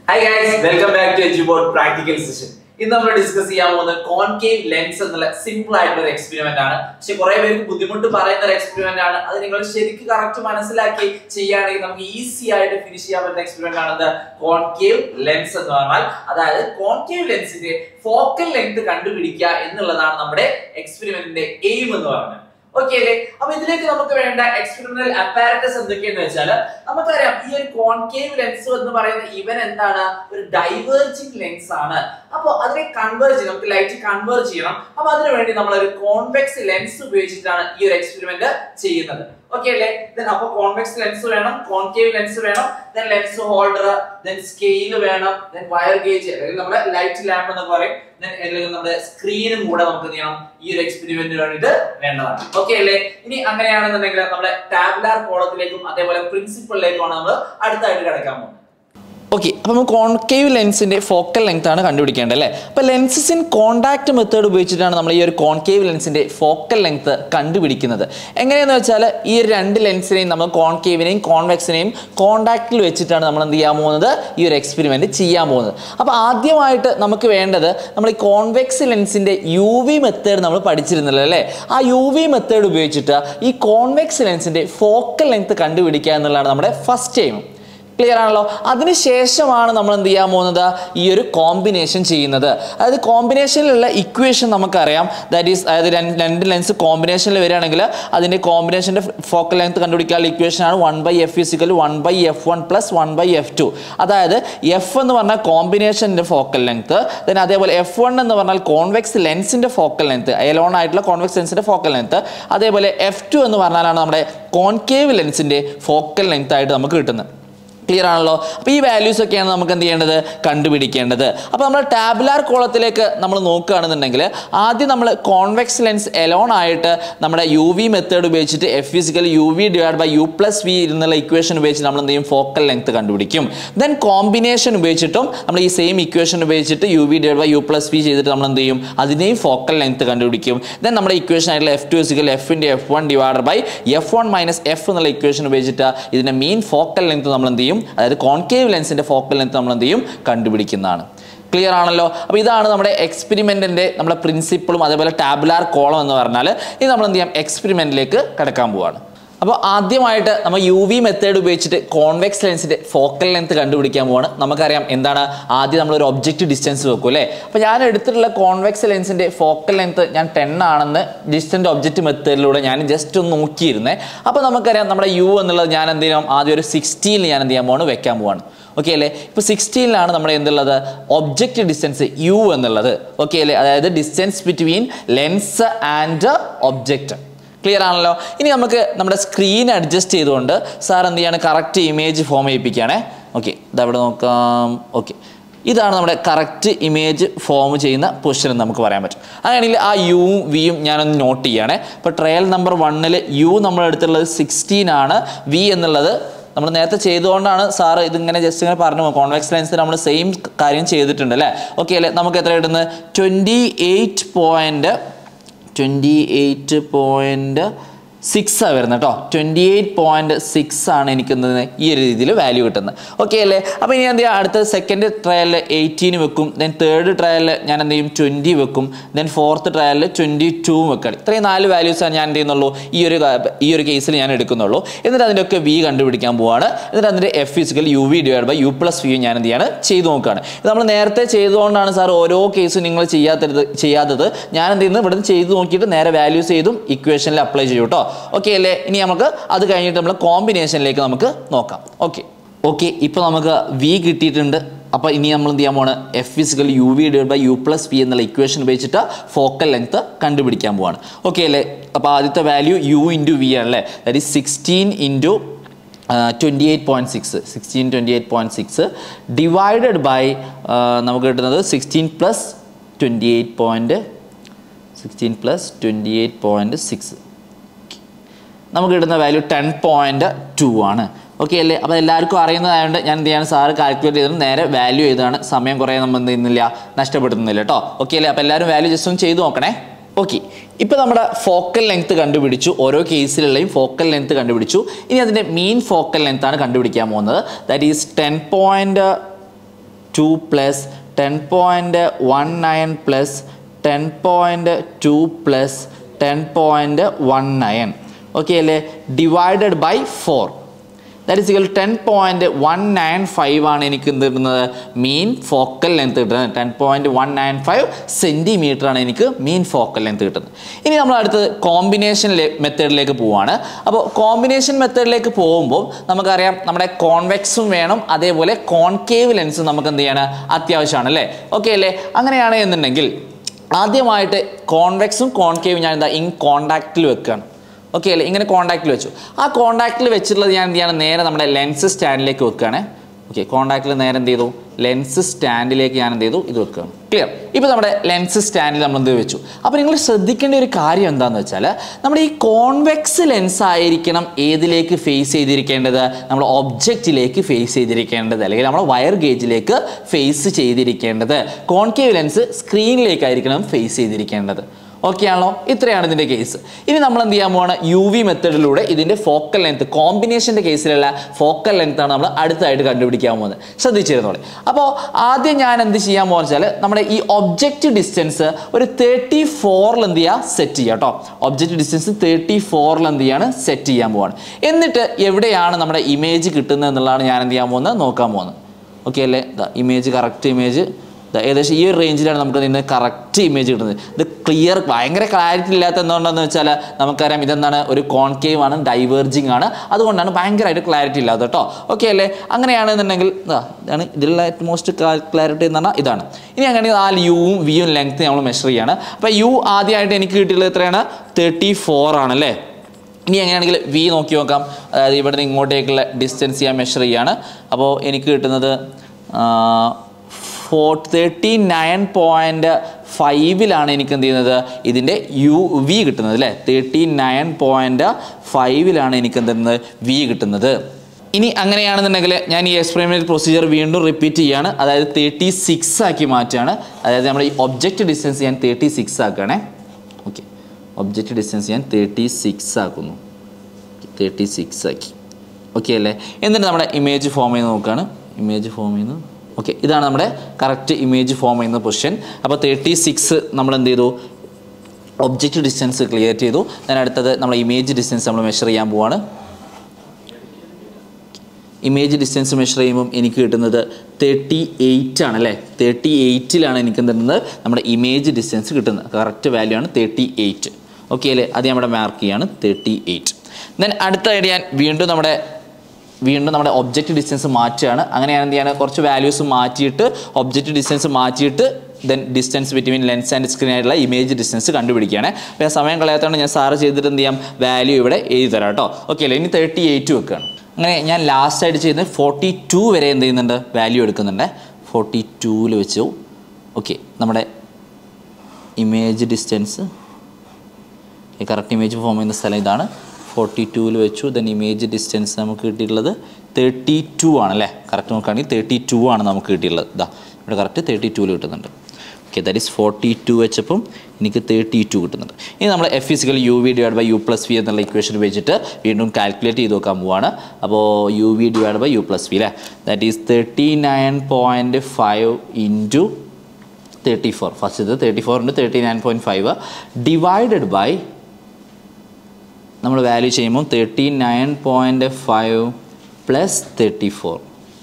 hi guys welcome back to Eduboard practical session ഇന്ന് നമ്മൾ discuss ചെയ്യാൻ പോകുന്നത് കോൺകേവ് ലെൻസ് എന്നുള്ള സിമ്പിൾ ആയിട്ടുള്ള ഒരു എക്സ്പെരിമെന്റ് ആണ് പക്ഷെ കുറെ പേർക്ക് ബുദ്ധിമുട്ട് പറയുന്ന ഒരു എക്സ്പെരിമെന്റ് ആണ് അത് നിങ്ങൾ ശരിക്കും കറക്റ്റ് മനസ്സിലാക്കി ചെയ്യുകയാണെങ്കിൽ നമുക്ക് ഈസി ആയിട്ട് ഫിനിഷ് ചെയ്യാൻ പറ്റുന്ന എക്സ്പെരിമെന്റ് ആണ് കോൺകേവ് ലെൻസ് എന്ന് പറഞ്ഞാൽ അതായത് കോൺകേവ് ലെൻസിന്റെ ഫോക്കൽ ലെങ്ത് കണ്ടുപിടിക്കുക എന്നുള്ളതാണ് നമ്മുടെ എക്സ്പെരിമെന്റിന്റെ എയിം എന്ന് പറയുന്നത് ഓക്കെ അല്ലേ അപ്പൊ ഇതിലേക്ക് നമുക്ക് വേണ്ട എക്സ്പെരിമെന്റൽ അപ്പാരറ്റസ് എന്തൊക്കെയെന്ന് വെച്ചാൽ നമുക്കറിയാം ഈ ഒരു കോൺകേവ് ലെൻസ് എന്ന് പറയുന്ന ഇവൻ എന്താണ് ഒരു ഡൈവേർജിങ് ലെൻസ് ആണ് അപ്പൊ അതിനെ കൺവേർജ് ചെയ്യണം നമുക്ക് ലൈറ്റ് കൺവേർജ് ചെയ്യണം അപ്പൊ അതിനു വേണ്ടി നമ്മൾ ഒരു കോൺവെക്സ് ലെൻസ് ഉപയോഗിച്ചിട്ടാണ് ഈ ഒരു എക്സ്പെരിമെന്റ് ചെയ്യുന്നത് ഓക്കെ അല്ലേ ദെൻ അപ്പൊ കോൺവെക്സ് ലെൻസ് വേണം കോൺകേവ് ലെൻസ് വേണം then lens holder then scale വേണം ദെൻ വയർ ഗേജ് അല്ലെങ്കിൽ നമ്മുടെ ലൈറ്റ് ലാമ്പ് എന്ന് പറയും ദെൻ അല്ലെങ്കിൽ നമ്മുടെ സ്ക്രീനും കൂടെ നമുക്ക് എന്ത് ചെയ്യണം ഈ ഒരു എക്സ്പെരിമെന്റിന് വേണ്ടിയിട്ട് വേണ്ടതാണ് ഓക്കെ അല്ലേ ഇനി അങ്ങനെയാണെന്നുണ്ടെങ്കിൽ നമ്മുടെ ടാബ്ലാർ കോളത്തിലേക്കും അതേപോലെ പ്രിൻസിപ്പളിലേക്കുമാണ് നമ്മൾ അടുത്തായിട്ട് കിടക്കാൻ പോകുന്നത് ഓക്കെ അപ്പോൾ നമുക്ക് കോൺകേവ് ലെൻസിൻ്റെ ഫോക്കൽ ലെങ്ത് ആണ് കണ്ടുപിടിക്കേണ്ടത് അല്ലേ അപ്പോൾ ലെൻസസ് ഇൻ കോൺടാക്ട് മെത്തേഡ് ഉപയോഗിച്ചിട്ടാണ് നമ്മൾ ഈ ഒരു കോൺകേവ് ലെൻസിൻ്റെ ഫോക്കൽ ലെങ്ത് കണ്ടുപിടിക്കുന്നത് എങ്ങനെയാണെന്ന് വെച്ചാൽ ഈ ഒരു രണ്ട് ലെൻസിനെയും നമ്മൾ കോൺകേവിനെയും കോൺവെക്സിനെയും കോൺടാക്റ്റിൽ വെച്ചിട്ടാണ് നമ്മൾ എന്ത് ചെയ്യാൻ പോകുന്നത് ഈ ഒരു എക്സ്പെരിമെൻറ്റ് ചെയ്യാൻ പോകുന്നത് അപ്പോൾ ആദ്യമായിട്ട് നമുക്ക് വേണ്ടത് നമ്മൾ ഈ കോൺവെക്സ് ലെൻസിൻ്റെ യു വി മെത്തേഡ് നമ്മൾ പഠിച്ചിരുന്നല്ലോ അല്ലേ ആ യു വി മെത്തേഡ് ഉപയോഗിച്ചിട്ട് ഈ കോൺവെക്സ് ലെൻസിൻ്റെ ഫോക്കൽ ലെങ്ത് കണ്ടുപിടിക്കുക എന്നുള്ളതാണ് നമ്മുടെ ഫസ്റ്റ് എയിം ക്ലിയർ ആണല്ലോ അതിനുശേഷമാണ് നമ്മൾ എന്ത് ചെയ്യാൻ പോകുന്നത് ഈ ഒരു കോമ്പിനേഷൻ ചെയ്യുന്നത് അതായത് കോമ്പിനേഷനിലുള്ള ഇക്വേഷൻ നമുക്കറിയാം ദാറ്റ് ഈസ് അതായത് രണ്ട് രണ്ട് ലെൻസ് കോമ്പിനേഷനിൽ വരികയാണെങ്കിൽ അതിൻ്റെ കോമ്പിനേഷൻ്റെ ഫോക്കൽ ലെങ്ത് കണ്ടുപിടിക്കാനുള്ള ഇക്വേഷൻ ആണ് one by F is equal one by F one plus one by F two അതായത് എഫ് എന്ന് പറഞ്ഞാൽ കോമ്പിനേഷൻ്റെ ഫോക്കൽ ലെങ്ത് then അതേപോലെ എഫ് വൺ എന്ന് പറഞ്ഞാൽ കോൺവെക്സ് ലെൻസിൻ്റെ ഫോക്കൽ ലെങ്ത് എലോൺ ആയിട്ടുള്ള കോൺവെക്സ് ലെൻസിൻ്റെ ഫോക്കൽ ലെങ്ത് അതേപോലെ എഫ് ടു എന്ന് പറഞ്ഞാലാണ് നമ്മുടെ കോൺകേവ് ലെൻസിൻ്റെ ഫോക്കൽ ലെങ്ത് ആയിട്ട് നമുക്ക് കിട്ടുന്നത് ക്ലിയർ ആണല്ലോ അപ്പോൾ ഈ വാല്യൂസ് ഒക്കെയാണ് നമുക്ക് എന്ത് ചെയ്യേണ്ടത് കണ്ടുപിടിക്കേണ്ടത് അപ്പോൾ നമ്മൾ ടാബുലാർ കോളത്തിലേക്ക് നമ്മൾ നോക്കുകയാണെന്നുണ്ടെങ്കിൽ ആദ്യം നമ്മൾ കോൺവെക്സ് ലെൻസ് എലോൺ ആയിട്ട് നമ്മുടെ യു വി മെത്തേഡ് ഉപയോഗിച്ചിട്ട് F is equal U V divide by U plus V എന്നുള്ള ഇക്വേഷൻ ഉപയോഗിച്ച് നമ്മൾ എന്ത് ചെയ്യും ഫോക്കൽ ലെങ്ത് കണ്ടുപിടിക്കും ദെൻ കോമ്പിനേഷൻ ഉപയോഗിച്ചിട്ടും നമ്മൾ ഈ സെയിം ഇക്വേഷൻ ഉപയോഗിച്ചിട്ട് U V divide by U plus V ചെയ്തിട്ട് നമ്മൾ എന്ത് ചെയ്യും അതിനെയും ഫോക്കൽ ലെങ്ത് കണ്ടുപിടിക്കും ദെൻ നമ്മുടെ ഇക്വേഷൻ ആയിട്ടുള്ള എഫ് ടു ഫിസിക്കൽ എഫിൻ്റെ F one divide by F one minus F എന്നുള്ള ഇക്വേഷൻ ഉപയോഗിച്ചിട്ട് ഇതിൻ്റെ മെയിൻ ഫോക്കൽ ലെങ്ത് നമ്മൾ എന്ത് ചെയ്യും അതായത് കോൺകേവ് ലെൻസിന്റെ ഫോക്കൽ ലെങ്ത് നമ്മൾ എന്ത് ചെയ്യും കണ്ടുപിടിക്കുന്നതാണ് ക്ലിയർ ആണല്ലോ അപ്പോൾ ഇതാണ് നമ്മുടെ എക്സ്പെരിമെൻറ്റിൻ്റെ നമ്മുടെ പ്രിൻസിപ്പിളും അതേപോലെ ടാബുലാർ കോളം എന്ന് പറഞ്ഞാൽ ഇത് നമ്മൾ എന്ത് ചെയ്യാം എക്സ്പെരിമെൻറ്റിലേക്ക് കിടക്കാൻ പോവാണ് അപ്പോൾ ആദ്യമായിട്ട് നമ്മൾ യു വി മെത്തേഡ് ഉപയോഗിച്ചിട്ട് കോൺവെക്സ് ലെൻസിൻ്റെ ഫോക്കൽ ലെങ്ത് കണ്ടുപിടിക്കാൻ പോവാണ് നമുക്കറിയാം എന്താണ് ആദ്യം നമ്മൾ ഒരു ഒബ്ജക്റ്റ് ഡിസ്റ്റൻസ് വെക്കും അല്ലേ അപ്പോൾ ഞാൻ എടുത്തിട്ടുള്ള കോൺവെക്സ് ലെൻസിൻ്റെ ഫോക്കൽ ലെങ്ത് ഞാൻ ടെൻ ആണെന്ന് ഡിസ്റ്റൻറ്റ് ഒബ്ജക്റ്റ് മെത്തേഡിലൂടെ ഞാൻ ജസ്റ്റ് ഒന്ന് നോക്കിയിരുന്നേ അപ്പോൾ നമുക്കറിയാം നമ്മുടെ യു എന്നുള്ളത് ഞാൻ എന്ത് ചെയ്യണം ആദ്യം ഒരു സിക്സ്റ്റീനിൽ ഞാൻ എന്ത് ചെയ്യാൻ പോവാണ് വെക്കാൻ പോവാണ് ഓക്കെ അല്ലേ ഇപ്പോൾ സിക്സ്റ്റീനിലാണ് നമ്മുടെ എന്തുള്ളത് ഒബ്ജക്റ്റ് ഡിസ്റ്റൻസ് യു എന്നുള്ളത് ഓക്കെ അല്ലേ അതായത് distance between lens and object clear ആണല്ലോ ഇനി നമുക്ക് നമ്മുടെ സ്ക്രീൻ അഡ്ജസ്റ്റ് ചെയ്തുകൊണ്ട് സാർ എന്ത് ചെയ്യാണ് കറക്റ്റ് ഇമേജ് ഫോം ചെയ്യിപ്പിക്കുകയാണേ ഓക്കെ ഇതവിടെ നോക്കാം ഓക്കെ ഇതാണ് നമ്മുടെ കറക്റ്റ് ഇമേജ് ഫോം ചെയ്യുന്ന പൊസിഷൻ നമുക്ക് പറയാൻ പറ്റും അങ്ങനെയാണെങ്കിൽ ആ യുവും വിയും ഞാനൊന്ന് നോട്ട് ചെയ്യുകയാണേ ഇപ്പോൾ ട്രയൽ നമ്പർ വണ്ണിൽ യു നമ്മൾ എടുത്തുള്ളത് സിക്സ്റ്റീൻ ആണ് വി എന്നുള്ളത് നമ്മൾ നേരത്തെ ചെയ്തുകൊണ്ടാണ് സാറ് ഇതിങ്ങനെ ജസ്റ്റ് ഇങ്ങനെ പറഞ്ഞു കോൺവെക്സ് ലെൻസിൽ നമ്മൾ സെയിം കാര്യം ചെയ്തിട്ടുണ്ട് അല്ലേ ഓക്കെ അല്ലേ നമുക്ക് എത്ര കിട്ടുന്നത് twenty eight point twenty eight point six ആണ് വരുന്നത് കേട്ടോ ട്വൻറ്റി എയ്റ്റ് പോയിൻറ്റ് സിക്സ് ആണ് എനിക്ക് എന്ത് ഈ ഒരു രീതിയിൽ വാല്യൂ കിട്ടുന്നത് ഓക്കെ അല്ലേ അപ്പോൾ ഇനി എന്ത് ചെയ്യാം അടുത്ത സെക്കൻഡ് ട്രയലിൽ എയ്റ്റീന് വെക്കും ദെൻ തേർഡ് ട്രയലിൽ ഞാൻ എന്ത് ചെയ്യും ട്വൻറ്റി വെക്കും ദെൻ ഫോർത്ത് ട്രയലിൽ ട്വൻറ്റി ടൂ വെക്കണം ഇത്രയും നാല് വാല്യൂസാണ് ഞാൻ എന്ത് ചെയ്യുന്നുള്ളൂ ഈ ഒരു ഈ ഒരു കേസിൽ ഞാൻ എടുക്കുന്നുള്ളൂ എന്നിട്ട് അതിൻ്റെയൊക്കെ വി കണ്ടുപിടിക്കാൻ പോവാണ് എന്നിട്ട് അതിൻ്റെ F is equal U V divide by U plus V ഞാൻ എന്ത് ചെയ്യാണ് ചെയ്ത് നോക്കുകയാണ് ഇത് നമ്മൾ നേരത്തെ ചെയ്തുകൊണ്ടാണ് സാർ ഓരോ കേസും നിങ്ങൾ ചെയ്യാത്തത് ചെയ്യാത്തത് ഞാൻ എന്ത് ചെയ്യുന്നത് ഇവിടുന്ന് ചെയ്ത് നോക്കിയിട്ട് നേരെ വാല്യൂസ് ചെയ്തും ഇക്വേഷനിൽ അപ്ലൈ ചെയ്യും കേട്ടോ ഓക്കെ അല്ലേ ഇനി നമുക്ക് അത് കഴിഞ്ഞിട്ട് നമ്മൾ കോമ്പിനേഷനിലേക്ക് നമുക്ക് നോക്കാം ഓക്കെ ഓക്കെ ഇപ്പോൾ നമുക്ക് വി കിട്ടിയിട്ടുണ്ട് അപ്പോൾ ഇനി നമ്മൾ എന്ത് ചെയ്യാൻ പോവാണ് F is equal U V divide by U plus V എന്നുള്ള ഇക്വേഷൻ ഉപയോഗിച്ചിട്ട് ഫോക്കൽ ലെങ്ത് കണ്ടുപിടിക്കാൻ പോവാണ് ഓക്കെ അല്ലേ അപ്പോൾ ആദ്യത്തെ വാല്യൂ യു ഇൻറ്റു വി ആണല്ലേ that is sixteen into twenty eight point six sixteen twenty eight point six divided by നമുക്ക് കിട്ടുന്നത് sixteen plus twenty eight point sixteen plus twenty eight point six നമുക്ക് കിട്ടുന്ന value ten point two ആണ് okay അല്ലേ അപ്പോൾ എല്ലാവർക്കും അറിയുന്നതായതുകൊണ്ട് ഞാൻ എന്ത് ചെയ്യാണ് സാറ് കാൽക്കുലേറ്റ് ചെയ്തിട്ട് നേരെ വാല്യൂ ചെയ്താണ് സമയം കുറേ നമ്മൾ എന്ത് ചെയ്യുന്നില്ല നഷ്ടപ്പെടുത്തുന്നില്ല കേട്ടോ ഓക്കെ അല്ലേ അപ്പോൾ എല്ലാവരും വാല്യൂ ജസ്റ്റ് ഒന്ന് ചെയ്ത് നോക്കണേ ഓക്കെ ഇപ്പോൾ നമ്മുടെ ഫോക്കൽ ലെങ്ത് കണ്ടുപിടിച്ചു ഓരോ കേസിലുള്ളയും ഫോക്കൽ ലെങ്ത് കണ്ടുപിടിച്ചു ഇനി അതിൻ്റെ മീൻ ഫോക്കൽ ലെങ്ത് ആണ് കണ്ടുപിടിക്കാൻ പോകുന്നത് that is ten point two plus ten point one nine plus ten point two plus ten point one nine okay അല്ലേ divided by four that is equal ten point one nine five ആണ് എനിക്ക് എന്ത് കിട്ടുന്നത് mean focal length കിട്ടുന്നത് ten point one nine five centimetre ആണ് എനിക്ക് മീൻ focal length കിട്ടുന്നത് ഇനി നമ്മൾ അടുത്തത് കോമ്പിനേഷൻ മെത്തേഡിലേക്ക് പോവാണ് അപ്പോൾ കോമ്പിനേഷൻ മെത്തേഡിലേക്ക് പോകുമ്പോൾ നമുക്കറിയാം നമ്മുടെ കോൺവെക്സും വേണം അതേപോലെ കോൺകേവ് ലെൻസും നമുക്ക് എന്ത് ചെയ്യണം അത്യാവശ്യമാണ് അല്ലേ ഓക്കെ അല്ലേ അങ്ങനെയാണ് എന്നുണ്ടെങ്കിൽ ആദ്യമായിട്ട് കോൺവെക്സും കോൺകേവും ഞാൻ എന്താ ഇൻ കോണ്ടാക്റ്റിൽ വെക്കുകയാണ് ഓക്കെ അല്ലേ ഇങ്ങനെ കോണ്ടാക്റ്റിൽ വെച്ചു ആ കോണ്ടാക്റ്റിൽ വെച്ചിട്ടുള്ളത് ഞാൻ എന്ത് ചെയ്യണം നേരെ നമ്മുടെ ലെൻസ് സ്റ്റാൻഡിലേക്ക് വെക്കുകയാണ് ഓക്കെ കോണ്ടാക്റ്റിൽ നേരെ എന്ത് ചെയ്തു ലെൻസ് സ്റ്റാൻഡിലേക്ക് ഞാൻ എന്ത് ചെയ്തു ഇത് വെക്കുകയാണ് ക്ലിയർ ഇപ്പോൾ നമ്മുടെ ലെൻസ് സ്റ്റാൻഡിൽ നമ്മൾ എന്ത് വെച്ചു അപ്പോൾ നിങ്ങൾ ശ്രദ്ധിക്കേണ്ട ഒരു കാര്യം എന്താണെന്ന് വെച്ചാൽ നമ്മുടെ ഈ കോൺവെക്സ് ലെൻസ് ആയിരിക്കണം ഏതിലേക്ക് ഫേസ് ചെയ്തിരിക്കേണ്ടത് നമ്മൾ ഒബ്ജക്റ്റിലേക്ക് ഫേസ് ചെയ്തിരിക്കേണ്ടത് അല്ലെങ്കിൽ നമ്മുടെ വയർ ഗേജിലേക്ക് ഫേസ് ചെയ്തിരിക്കേണ്ടത് കോൺകേവ് ലെൻസ് സ്ക്രീനിലേക്കായിരിക്കണം ഫേസ് ചെയ്തിരിക്കേണ്ടത് ഓക്കെ ആണല്ലോ ഇത്രയാണ് ഇതിൻ്റെ കേസ് ഇനി നമ്മൾ എന്ത് ചെയ്യാൻ പോവാണ് യു വി മെത്തഡിലൂടെ ഇതിൻ്റെ ഫോക്കൽ ലെങ്ത് കോമ്പിനേഷൻ്റെ കേസിലുള്ള ഫോക്കൽ ലെങ്ത് ആണ് നമ്മൾ അടുത്തായിട്ട് കണ്ടുപിടിക്കാൻ പോകുന്നത് ശ്രദ്ധിച്ചിരുന്നോളെ അപ്പോൾ ആദ്യം ഞാൻ എന്ത് ചെയ്യാൻ പോകുക വെച്ചാൽ നമ്മുടെ ഈ ഒബ്ജക്റ്റ് ഡിസ്റ്റൻസ് ഒരു തേർട്ടി ഫോറിൽ എന്ത് ചെയ്യുക സെറ്റ് ചെയ്യുക കേട്ടോ ഒബ്ജക്റ്റ് ഡിസ്റ്റൻസ് തേർട്ടി ഫോറിൽ എന്ത് ചെയ്യാണ് സെറ്റ് ചെയ്യാൻ പോവാണ് എന്നിട്ട് എവിടെയാണ് നമ്മുടെ ഇമേജ് കിട്ടുന്നത് എന്നുള്ളതാണ് ഞാൻ എന്ത് ചെയ്യാൻ പോകുന്നത് നോക്കാൻ പോകുന്നത് ഓക്കെ അല്ലേ ഇമേജ് കറക്റ്റ് ഇമേജ് ദാ ഏകദേശം ഈ ഒരു റേഞ്ചിലാണ് നമുക്ക് ഇതിന് കറക്റ്റ് ഇമേജ് കിട്ടുന്നത് ഇത് ക്ലിയർ ഭയങ്കര ക്ലാരിറ്റി ഇല്ലാത്ത എന്തുകൊണ്ടാന്ന് വെച്ചാൽ നമുക്കറിയാം ഇതെന്താണ് ഒരു കോൺകേവ് ആണ് ഡൈവേർജിങ് ആണ് അതുകൊണ്ടാണ് ഭയങ്കരമായിട്ട് ക്ലാരിറ്റി ഇല്ലാത്ത കേട്ടോ ഓക്കെ അല്ലേ അങ്ങനെയാണെന്നുണ്ടെങ്കിൽ ഇതാ ഇതാണ് ഇതിലുള്ള മോസ്റ്റ് ക്ലാരിറ്റി എന്ന് പറഞ്ഞാൽ ഇതാണ് ഇനി അങ്ങനെയാണെങ്കിൽ ആ യുവും വിയും ലെങ്ത് നമ്മൾ മെഷർ ചെയ്യാണ് അപ്പോൾ യു ആദ്യമായിട്ട് എനിക്ക് കിട്ടിയിട്ടുള്ളത് എത്രയാണ് തേർട്ടി ഫോർ ആണല്ലേ ഇനി എങ്ങനെയാണെങ്കിൽ വി നോക്കി നോക്കാം അതായത് ഇവിടെ നിന്ന് ഇങ്ങോട്ടേക്കുള്ള ഡിസ്റ്റൻസ് ഞാൻ മെഷർ ചെയ്യാണ് അപ്പോൾ എനിക്ക് കിട്ടുന്നത് ഫോർ തേർട്ടി നയൻ പോയിൻറ്റ് ഫൈവിലാണ് എനിക്ക് എന്ത് ചെയ്യുന്നത് ഇതിൻ്റെ യു വി കിട്ടുന്നത് അല്ലേ തേർട്ടി നയൻ പോയിൻറ്റ് ഫൈവിലാണ് എനിക്ക് എന്ത് ചെയ്യുന്നത് വി കിട്ടുന്നത് ഇനി അങ്ങനെയാണെന്നുണ്ടെങ്കിൽ ഞാൻ ഈ എക്സ്പെരിമെൻ്റ് പ്രൊസീജിയർ വീണ്ടും റിപ്പീറ്റ് ചെയ്യാണ് അതായത് തേർട്ടി സിക്സ് ആക്കി മാറ്റുകയാണ് അതായത് നമ്മുടെ ഈ ഒബ്ജക്റ്റ് ഡിസ്റ്റൻസ് ഞാൻ തേർട്ടി സിക്സ് ആക്കുകയാണേ ഓക്കെ ഒബ്ജക്റ്റ് ഡിസ്റ്റൻസ് ഞാൻ തേർട്ടി സിക്സ് ആക്കുന്നു തേർട്ടി സിക്സ് ആക്കി ഓക്കെ അല്ലേ എന്നിട്ട് നമ്മുടെ ഇമേജ് ഫോം ചെയ്ത് നോക്കുകയാണ് ഇമേജ് ഫോം ചെയ്യുന്നു ഓക്കെ ഇതാണ് നമ്മുടെ കറക്റ്റ് ഇമേജ് ഫോം ചെയ്യുന്ന പൊസിഷൻ അപ്പോൾ തേർട്ടി സിക്സ് നമ്മൾ എന്ത് ചെയ്തു ഒബ്ജക്റ്റ് ഡിസ്റ്റൻസ് ക്ലിയർ ചെയ്തു ഞാൻ അടുത്തത് നമ്മൾ ഇമേജ് ഡിസ്റ്റൻസ് നമ്മൾ മെഷർ ചെയ്യാൻ പോവാണ് ഇമേജ് ഡിസ്റ്റൻസ് മെഷർ ചെയ്യുമ്പം എനിക്ക് കിട്ടുന്നത് തേർട്ടി എയ്റ്റ് ആണ് അല്ലേ തേർട്ടി എയ്റ്റിലാണ് എനിക്ക് എന്തുന്നത് നമ്മുടെ ഇമേജ് ഡിസ്റ്റൻസ് കിട്ടുന്നത് കറക്റ്റ് വാല്യൂ ആണ് തേർട്ടി എയ്റ്റ് ഓക്കെ അല്ലേ അത് നമ്മുടെ മാർക്ക് ചെയ്യാണ് തേർട്ടി എയ്റ്റ് ദെൻ അടുത്തായിട്ട് ഞാൻ വീണ്ടും നമ്മുടെ വീണ്ടും നമ്മുടെ ഒബ്ജക്റ്റ് ഡിസ്റ്റൻസ് മാറ്റുകയാണ് അങ്ങനെയാണ് എന്ത് ചെയ്യാണ് കുറച്ച് വാല്യൂസ് മാറ്റിയിട്ട് ഒബ്ജക്റ്റ് ഡിസ്റ്റൻസ് മാറ്റിയിട്ട് then distance between lens and screen ആയിട്ടുള്ള ഇമേജ് ഡിസ്റ്റൻസ് കണ്ടുപിടിക്കുകയാണ് അപ്പോൾ ഞാൻ സമയം കളയാത്തതുകൊണ്ട് ഞാൻ സാറ് ചെയ്തിട്ട് എന്ത് ചെയ്യാം വാല്യൂ ഇവിടെ എഴുതി തരാം കേട്ടോ ഓക്കെ അല്ലേ ഇനി തേർട്ടി എയ്റ്റ് വെക്കുകയാണ് അങ്ങനെ ഞാൻ ലാസ്റ്റ് ആയിട്ട് ചെയ്യുന്നത് ഫോർട്ടി ടു വരെ എന്ത് ചെയ്യുന്നുണ്ട് വാല്യൂ എടുക്കുന്നുണ്ട് ഫോർട്ടി ടൂവിൽ വെച്ചു ഓക്കെ നമ്മുടെ ഇമേജ് ഡിസ്റ്റൻസ് ഈ കറക്റ്റ് ഇമേജ് ഫോം ചെയ്യുന്ന സ്ഥലം ഇതാണ് ഫോർട്ടി ടൂവിൽ വെച്ചു ദെൻ ഇമേജ് ഡിസ്റ്റൻസ് നമുക്ക് കിട്ടിയിട്ടുള്ളത് തേർട്ടി ടു ആണല്ലേ കറക്റ്റ് നോക്കുകയാണെങ്കിൽ തേർട്ടി ടു ആണ് നമുക്ക് കിട്ടിയിട്ടുള്ളത് ഇതാ ഇവിടെ കറക്റ്റ് തേർട്ടി ടൂവിൽ കിട്ടുന്നുണ്ട് okay that is forty two വെച്ചപ്പം എനിക്ക് തേർട്ടി ടു കിട്ടുന്നുണ്ട് ഇനി നമ്മൾ F is equal U V divide by U plus V എന്നുള്ള ഇക്വേഷൻ വെച്ചിട്ട് വീണ്ടും കാൽക്കുലേറ്റ് ചെയ്ത് നോക്കാൻ പോവാണ് അപ്പോൾ U V divide by U plus V അല്ലേ that is thirty nine point five into thirty four first ഇത് thirty four into thirty nine point five divided by നമ്മൾ വാല്യൂ ചെയ്യുമ്പോൾ thirty nine point five plus thirty four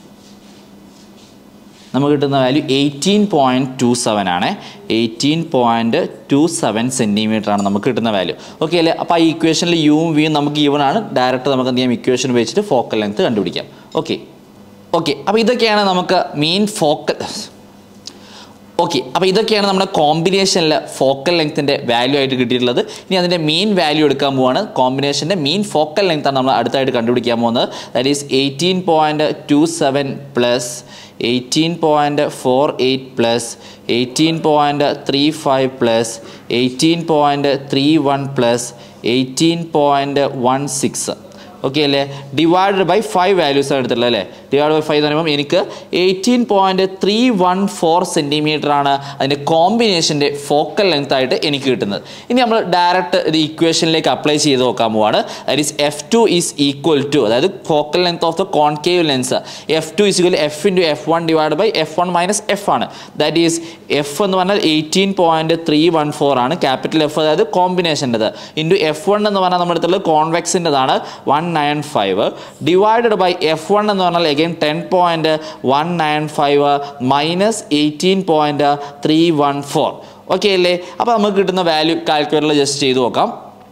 നമുക്ക് കിട്ടുന്ന value eighteen point two seven ആണ് eighteen point two seven centimetre ആണ് നമുക്ക് കിട്ടുന്ന value okay അല്ലേ അപ്പോൾ ആ ഇക്വേഷനിൽ യുവും വിയും നമുക്ക് ഈവൺ ആണ് ഡയറക്റ്റ് നമുക്ക് എന്ത് ചെയ്യാം ഇക്വേഷൻ വെച്ചിട്ട് ഫോക്കൽ ലെങ്ത് കണ്ടുപിടിക്കാം ഓക്കെ ഓക്കെ അപ്പോൾ ഇതൊക്കെയാണ് നമുക്ക് മീൻ ഫോക്കൽ ഓക്കെ അപ്പോൾ ഇതൊക്കെയാണ് നമ്മുടെ കോമ്പിനേഷനിൽ ഫോക്കൽ ലെങ്ത്തിൻ്റെ വാല്യൂ ആയിട്ട് കിട്ടിയിട്ടുള്ളത് ഇനി അതിൻ്റെ മീൻ വാല്യൂ എടുക്കാൻ പോവാണ് കോമ്പിനേഷൻ്റെ മീൻ ഫോക്കൽ ലെങ്ത് ആണ് നമ്മൾ അടുത്തായിട്ട് കണ്ടുപിടിക്കാൻ പോകുന്നത് that is eighteen point two seven plus eighteen point four eight plus eighteen point three five plus eighteen point three one plus eighteen point one six okay അല്ലേ divided by five values ആണ് എടുത്തിട്ടുള്ളത് അല്ലേ divide by five എന്ന് പറയുമ്പോൾ എനിക്ക് eighteen point three one four centimetre ആണ് അതിൻ്റെ കോമ്പിനേഷൻ്റെ ഫോക്കൽ ലെങ്ത് ആയിട്ട് എനിക്ക് കിട്ടുന്നത് ഇനി നമ്മൾ ഡയറക്റ്റ് ഇത് ഇക്വേഷനിലേക്ക് അപ്ലൈ ചെയ്ത് നോക്കാൻ പോവാണ് that is F two is equal to അതായത് focal length of the concave lens F two is equal F into F one divide by F one minus F ആണ് ദാറ്റ് ഈസ് എഫ് എന്ന് പറഞ്ഞാൽ eighteen point three one four ആണ് capital F അതായത് കോമ്പിനേഷൻ്റെത് into F one എന്ന് പറഞ്ഞാൽ നമ്മുടെ അടുത്തുള്ളത് കോൺവെക്സിൻ്റെതാണ് one nine five divided by F one എന്ന് പറഞ്ഞാൽ again ten point one nine five minus eighteen point three one four okay അല്ലേ അപ്പോൾ നമുക്ക് കിട്ടുന്ന വാല്യൂ കാൽക്കുലേറ്ററിൽ ജസ്റ്റ് ചെയ്ത് നോക്കാം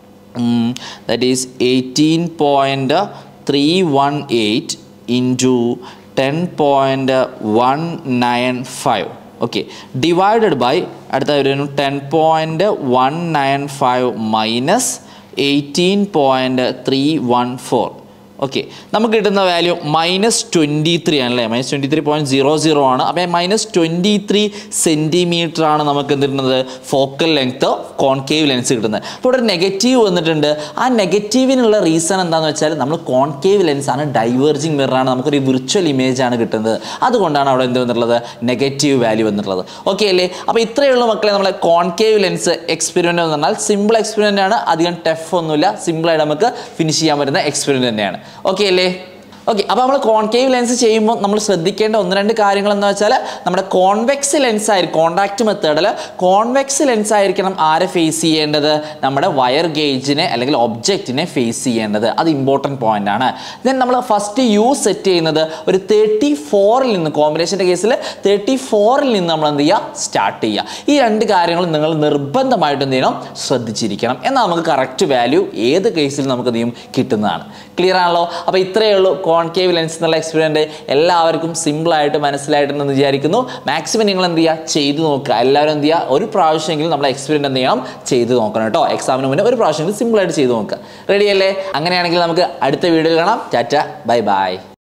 that is eighteen point three one eight into ten point one nine five okay divided by അടുത്ത ഒരു ten point one nine five minus eighteen point three one four okay നമുക്ക് കിട്ടുന്ന വാല്യൂ മൈനസ് ട്വൻറ്റി ത്രീ ആണല്ലേ minus twenty three point zero zero ആണ് അപ്പോൾ minus twenty three centimetre ആണ് നമുക്ക് എന്ത് കിട്ടുന്നത് ഫോക്കൽ ലെങ്ത് കോൺകേവ് ലെൻസ് കിട്ടുന്നത് അപ്പോൾ ഇവിടെ നെഗറ്റീവ് വന്നിട്ടുണ്ട് ആ നെഗറ്റീവിനുള്ള റീസൺ എന്താണെന്ന് വെച്ചാൽ നമ്മൾ കോൺകേവ് ലെൻസ് ആണ് ഡൈവേർജിങ് മിററാണ് നമുക്കൊരു വിർച്വൽ ഇമേജ് ആണ് കിട്ടുന്നത് അതുകൊണ്ടാണ് അവിടെ എന്ത് വന്നിട്ടുള്ളത് നെഗറ്റീവ് വാല്യൂ വന്നിട്ടുള്ളത് ഓക്കെ അല്ലേ അപ്പോൾ ഇത്രയേ ഉള്ളൂ മക്കളെ നമ്മളെ കോൺകേവ് ലെൻസ് എക്സ്പെരിമെൻ്റ് എന്ന് പറഞ്ഞാൽ സിമ്പിൾ എക്സ്പെരിമെൻ്റ് ആണ് അധികം ടഫ് ഒന്നുമില്ല സിമ്പിളായിട്ട് നമുക്ക് ഫിനിഷ് ചെയ്യാൻ പറ്റുന്ന എക്സ്പെരിമെൻ്റ് തന്നെയാണ് ഓക്കെ അല്ലേ ഓക്കെ അപ്പോൾ നമ്മൾ കോൺകേവ് ലെൻസ് ചെയ്യുമ്പോൾ നമ്മൾ ശ്രദ്ധിക്കേണ്ട ഒന്ന് രണ്ട് കാര്യങ്ങൾ എന്ന് വെച്ചാൽ നമ്മുടെ കോൺവെക്സ് ലെൻസ് ആയിരിക്കും കോൺടാക്ട് മെത്തേഡിൽ കോൺവെക്സ് ലെൻസ് ആയിരിക്കണം ആരെ ഫേസ് ചെയ്യേണ്ടത് നമ്മുടെ വയർ ഗേജിനെ അല്ലെങ്കിൽ ഒബ്ജക്റ്റിനെ ഫേസ് ചെയ്യേണ്ടത് അത് ഇമ്പോർട്ടൻറ്റ് പോയിന്റ് ആണ് ദെൻ നമ്മൾ ഫസ്റ്റ് യു സെറ്റ് ചെയ്യുന്നത് ഒരു തേർട്ടി ഫോറിൽ നിന്ന് കോമ്പിനേഷൻ്റെ കേസിൽ തേർട്ടി ഫോറിൽ നിന്ന് നമ്മൾ എന്ത് ചെയ്യുക സ്റ്റാർട്ട് ചെയ്യുക ഈ രണ്ട് കാര്യങ്ങളും നിങ്ങൾ നിർബന്ധമായിട്ട് എന്ത് ചെയ്യണം ശ്രദ്ധിച്ചിരിക്കണം എന്നാൽ നമുക്ക് കറക്റ്റ് വാല്യൂ ഏത് കേസിൽ നമുക്ക് എന്ത് ചെയ്യും കിട്ടുന്നതാണ് ക്ലിയർ ആണല്ലോ അപ്പോൾ ഇത്രയേ ഉള്ളൂ കോൺകേവ് ലെൻസ് എന്നുള്ള എക്സ്പീരിയൻറ്റ് എല്ലാവർക്കും സിമ്പിളായിട്ട് മനസ്സിലായിട്ടുണ്ടെന്ന് വിചാരിക്കുന്നു മാക്സിമം നിങ്ങൾ എന്ത് ചെയ്യുക ചെയ്തു നോക്കുക എല്ലാവരും എന്ത് ചെയ്യുക ഒരു പ്രാവശ്യമെങ്കിലും നമ്മൾ എക്സ്പീരിയൻറ്റ് എന്ത് ചെയ്യണം ചെയ്ത് നോക്കണം കേട്ടോ എക്സാമിന് മുന്നേ ഒരു പ്രാവശ്യമെങ്കിലും സിമ്പിളായിട്ട് ചെയ്ത് നോക്കുക റെഡി അല്ലേ അങ്ങനെയാണെങ്കിൽ നമുക്ക് അടുത്ത വീഡിയോയിൽ കാണാം ടാറ്റ ബൈ ബൈ